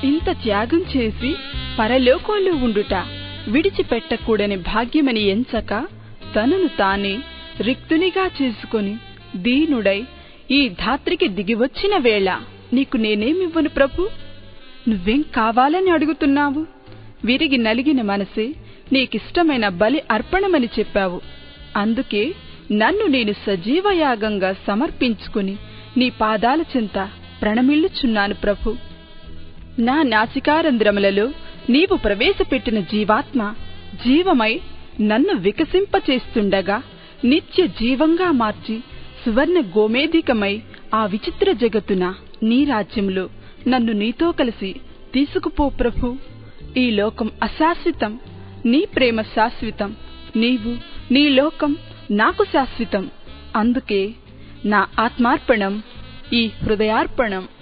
ఇంత త్యాగం చేసి పరలోకంలో ఉండుట విడిచిపెట్టకూడని భాగ్యమని ఎంచక తనను తానే రిక్తునిగా చేసుకొని దీనుడై ఈ ధాత్రికి దిగివచ్చిన వేళ నీకు నేనేమివ్వను ప్రభు నువ్వేం కావాలని అడుగుతున్నావు విరిగి నలిగిన మనసే నీకిష్టమైన బలి అర్పణమని చెప్పావు అందుకే నన్ను నేను సజీవయాగంగా సమర్పించుకుని నీ పాదాల చెంత ప్రణమిల్లుచున్నాను ప్రభు నా నాసికారంధ్రములలో నీవు ప్రవేశపెట్టిన జీవాత్మ జీవమై నన్ను వికసింపచేస్తుండగా నిత్య జీవంగా మార్చి సువర్ణ గోమేధికమై ఆ విచిత్ర జగత్తున నీ రాజ్యంలో నన్ను నీతో కలిసి తీసుకుపో ప్రభు ఈ లోకం అశాశ్వతం నీ ప్రేమ శాశ్వతం నీవు నీ లోకం నాకు శాశ్వతం అందుకే నా ఆత్మార్పణం ఈ హృదయార్పణం